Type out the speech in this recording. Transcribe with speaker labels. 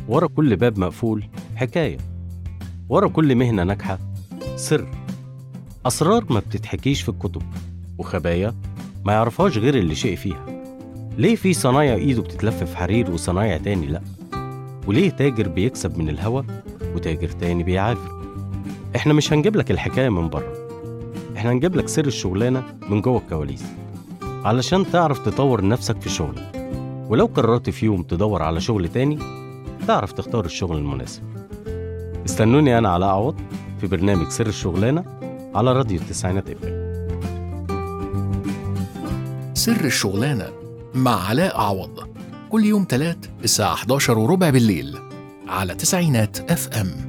Speaker 1: ورا كل باب مقفول حكاية ورا كل مهنة ناجحة سر أسرار ما بتتحكيش في الكتب وخبايا ما يعرفهاش غير اللي شيء فيها ليه في صنايع إيده بتتلف في حرير وصنايع تاني لأ وليه تاجر بيكسب من الهوا وتاجر تاني بيعافر احنا مش هنجيب لك الحكاية من بره احنا هنجيب لك سر الشغلانة من جوه الكواليس علشان تعرف تطور نفسك في شغلك ولو قررت في يوم تدور على شغل تاني تعرف تختار الشغل المناسب استنوني أنا على أعوض في برنامج سر الشغلانة على راديو التسعينات اف
Speaker 2: سر الشغلانة مع علاء عوض كل يوم تلات الساعة 11 وربع بالليل على تسعينات اف ام